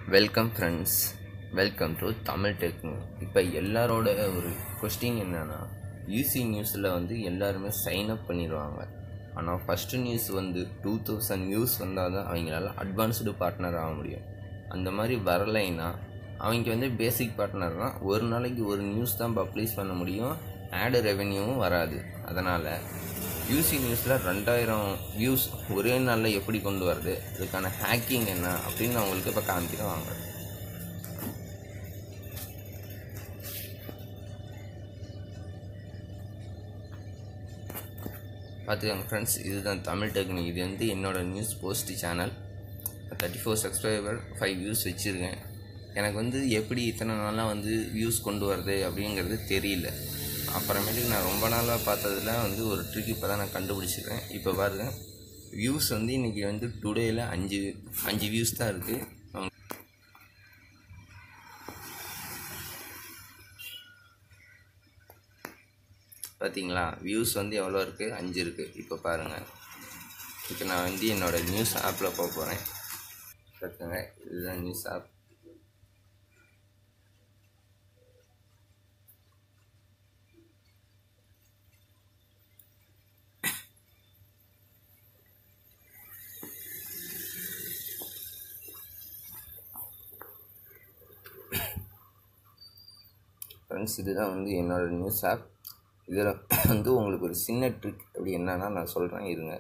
welcome friends welcome to Tamil techno இப்போ எல்லாரோட ஒரு கொஸ்டின் என்னென்னா யூசி நியூஸில் வந்து எல்லாருமே சைன் அப் பண்ணிடுவாங்க ஆனால் ஃபஸ்ட்டு நியூஸ் வந்து டூ தௌசண்ட் வியூஸ் வந்தால் தான் அவங்களால அட்வான்ஸ்டு பார்ட்னர் ஆக முடியும் அந்த மாதிரி வரலைன்னா அவங்க வந்து பேசிக் பார்ட்னர்னால் ஒரு நாளைக்கு ஒரு நியூஸ் தான் பப்ளிஷ் பண்ண முடியும் ஆடு ரெவென்யூவும் வராது அதனால் யூசி நியூஸில் ரெண்டாயிரம் வியூஸ் ஒரே நாளில் எப்படி கொண்டு வரது இதுக்கான ஹேக்கிங் என்ன அப்படின்னு நான் உங்களுக்கு இப்போ காமிக்கிறேன் வாங்க பார்த்துக்கோங்க ஃப்ரெண்ட்ஸ் இதுதான் தமிழ் டெக்னிக் இது வந்து என்னோட news post channel thirty four subscriber five views வச்சுருக்கேன் எனக்கு வந்து எப்படி இத்தனை நாளாக வந்து வியூஸ் கொண்டு வரது அப்படிங்கிறது தெரியல அப்புறமேட்டுக்கு நான் ரொம்ப நாளாக பார்த்ததுல வந்து ஒரு ட்ரிக் இப்போ தான் நான் கண்டுபிடிச்சிருக்கேன் இப்போ பாருங்க வியூஸ் வந்து இன்றைக்கி வந்து டுடேயில் அஞ்சு அஞ்சு வியூஸ் தான் இருக்குது பார்த்தீங்களா வியூஸ் வந்து எவ்வளோ இருக்குது அஞ்சு இருக்குது இப்போ பாருங்கள் இப்போ நான் வந்து என்னோடய நியூஸ் ஆப்பில் போக போகிறேன் பார்த்துங்க இதுதான் நியூஸ் ஆப் ஃப்ரெண்ட்ஸ் இதுதான் வந்து என்னோடய நியூஸ் ஆப் இதில் வந்து உங்களுக்கு ஒரு சின்ன ட்ரிக் அப்படி என்னன்னா நான் சொல்கிறேன் இருங்க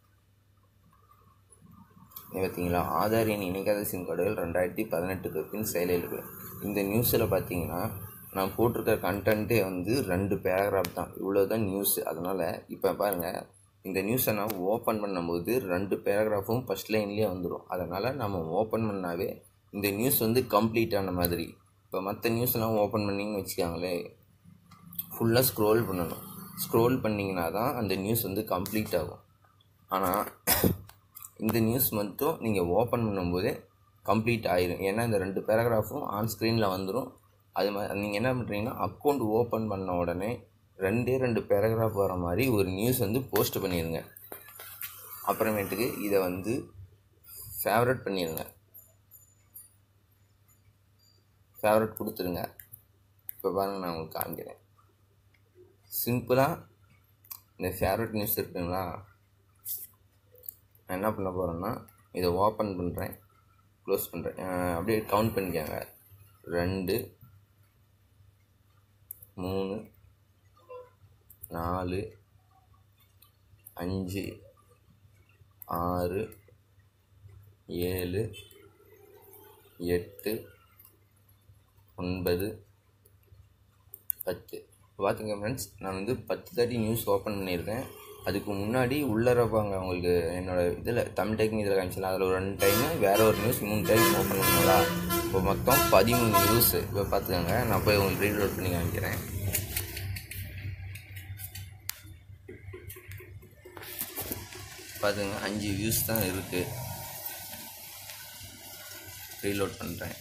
இங்க பார்த்தீங்களா ஆதார் எண் இணைக்காத சிம் கார்டுகள் ரெண்டாயிரத்தி பதினெட்டுக்கு பின் செயலில் இருக்கு இந்த நியூஸில் பார்த்தீங்கன்னா நான் போட்டிருக்க கண்டென்ட்டே வந்து ரெண்டு பேராகிராஃப் தான் இவ்வளோ தான் நியூஸ் அதனால் இப்போ பாருங்கள் இந்த நியூஸை நான் ஓப்பன் பண்ணும்போது ரெண்டு பேராகிராஃபும் ஃபஸ்ட் லைன்லேயே வந்துடும் அதனால் நம்ம ஓப்பன் பண்ணாவே இந்த நியூஸ் வந்து கம்ப்ளீட் ஆன மாதிரி இப்போ மற்ற நியூஸ்லாம் ஓப்பன் பண்ணிங்கன்னு வச்சுக்காங்களே ஃபுல்லாக ஸ்க்ரோல் பண்ணணும் ஸ்க்ரோல் பண்ணிங்கன்னா தான் அந்த நியூஸ் வந்து கம்ப்ளீட் ஆகும் ஆனால் இந்த நியூஸ் மட்டும் நீங்கள் ஓப்பன் பண்ணும்போதே கம்ப்ளீட் ஆயிரும் ஏன்னா இந்த ரெண்டு பேராகிராஃபும் ஆன் ஸ்க்ரீனில் வந்துடும் அது மாதிரி நீங்கள் என்ன பண்ணுறீங்கன்னா அக்கௌண்ட் ஓப்பன் பண்ண உடனே ரெண்டே ரெண்டு பேராகிராஃப் வர மாதிரி ஒரு நியூஸ் வந்து போஸ்ட் பண்ணிடுங்க அப்புறமேட்டுக்கு இதை வந்து ஃபேவரட் பண்ணிடுங்க ஃபேவரட் கொடுத்துருங்க இப்போ பாருங்கள் நான் உங்களுக்கு காமிக்கிறேன் சிம்பிளாக இந்த ஃபேவரட் நியூஸ் இருக்குங்களா நான் என்ன பண்ண போகிறேன்னா இதை ஓப்பன் பண்ணுறேன் க்ளோஸ் பண்ணுறேன் அப்படியே கவுண்ட் பண்ணிக்கோங்க ரெண்டு மூணு நாலு அஞ்சு ஆறு ஏழு எட்டு ஒன்பது பத்து பார்த்துங்க ஃப்ரெண்ட்ஸ் நான் வந்து பத்து தேர்ட்டி நியூஸ் ஓப்பன் பண்ணியிருக்கேன் அதுக்கு முன்னாடி உள்ளறப்பாங்க அவங்களுக்கு என்னோடய இதில் தமிழ் டெக்னிக் இதில் காமிச்சல அதில் ஒரு ரெண்டு டைமு வேறு ஒரு நியூஸ் மூணு டைம் ஓப்பன் பண்ணங்களா இப்போ மொத்தம் பதிமூணு நியூஸ் இப்போ பார்த்துக்கோங்க நான் போய் உங்களுக்கு ரீட் அவுட் பண்ணி காமிக்கிறேன் பார்த்துங்க அஞ்சு வியூஸ் தான் இருக்குது ரீலோட் பண்ணுறேன்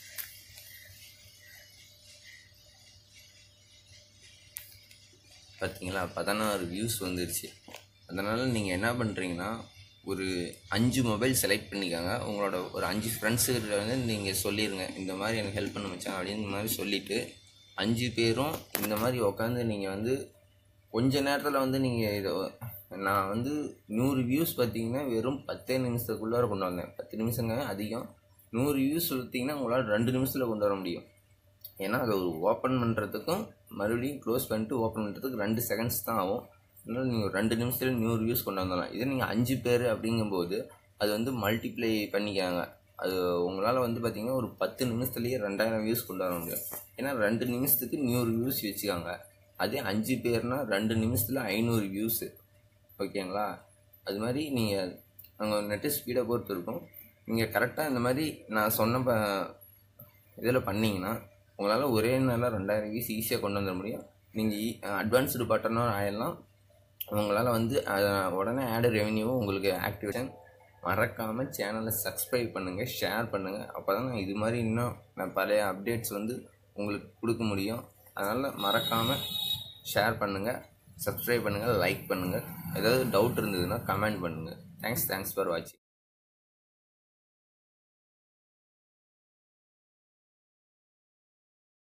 பார்த்தீங்களா பதினாறு வியூஸ் வந்துருச்சு அதனால் நீங்கள் என்ன பண்ணுறீங்கன்னா ஒரு அஞ்சு மொபைல் செலக்ட் பண்ணிக்கோங்க உங்களோட ஒரு அஞ்சு ஃப்ரெண்ட்ஸுக்கிட்ட வந்து நீங்கள் சொல்லிடுங்க இந்த மாதிரி எனக்கு ஹெல்ப் பண்ண மச்சான் அப்படின்னு மாதிரி சொல்லிவிட்டு அஞ்சு பேரும் இந்த மாதிரி உட்காந்து நீங்கள் வந்து கொஞ்ச நேரத்தில் வந்து நீங்கள் இதை நான் வந்து நூறு வியூஸ் பார்த்தீங்கன்னா வெறும் பத்தே நிமிஷத்துக்குள்ளார கொண்டு வந்தேன் பத்து நிமிஷங்க அதிகம் நூறு வியூஸ் பார்த்தீங்கன்னா உங்களால் ரெண்டு நிமிஷத்தில் கொண்டு வர முடியும் ஏன்னா அதை ஒரு ஓப்பன் பண்ணுறதுக்கும் மறுபடியும் க்ளோஸ் பண்ணிட்டு ஓப்பன் பண்ணுறதுக்கு ரெண்டு செகண்ட்ஸ் தான் ஆகும் அதனால் நீங்கள் ரெண்டு நிமிஷத்தில் நூறு வியூஸ் கொண்டு வந்துடலாம் இதே நீங்கள் அஞ்சு பேர் அப்படிங்கும்போது அது வந்து மல்டிப்ளை பண்ணிக்காங்க அது உங்களால் வந்து பார்த்திங்கன்னா ஒரு பத்து நிமிஷத்துலேயே ரெண்டாயிரம் வியூஸ் கொண்டு வர முடியும் ஏன்னா ரெண்டு நிமிஷத்துக்கு நூறு வியூஸ் வச்சுக்காங்க அதே அஞ்சு பேர்னால் ரெண்டு நிமிஷத்தில் ஐநூறு வியூஸு ஓகேங்களா அது மாதிரி நீங்கள் அங்கே நெட்டு ஸ்பீடை பொறுத்து இருக்கும் நீங்கள் கரெக்டாக இந்த மாதிரி நான் சொன்ன ப இதில் பண்ணிங்கன்னா உங்களால் ஒரே நாளில் ரெண்டாயிரம் வியூஸ் ஈஸியாக கொண்டு வந்துட முடியும் நீங்கள் அட்வான்ஸ்டு பட்டனும் ஆயிடலாம் உங்களால் வந்து உடனே ஆடு ரெவென்யூவும் உங்களுக்கு ஆக்டிவேஷன் மறக்காமல் சேனலை சப்ஸ்கிரைப் பண்ணுங்கள் ஷேர் பண்ணுங்கள் அப்போ தான் நான் இது மாதிரி இன்னும் நான் பழைய அப்டேட்ஸ் வந்து உங்களுக்கு கொடுக்க முடியும் அதனால் மறக்காமல் ஷேர் பண்ணுங்கள் சப்ஸ்கிரைப் பண்ணுங்கள் லைக் பண்ணுங்கள் ஏதாவது டவுட் இருந்ததுன்னா கமெண்ட் பண்ணுங்கள் தேங்க்ஸ் தேங்க்ஸ் ஃபார் வாட்சிங்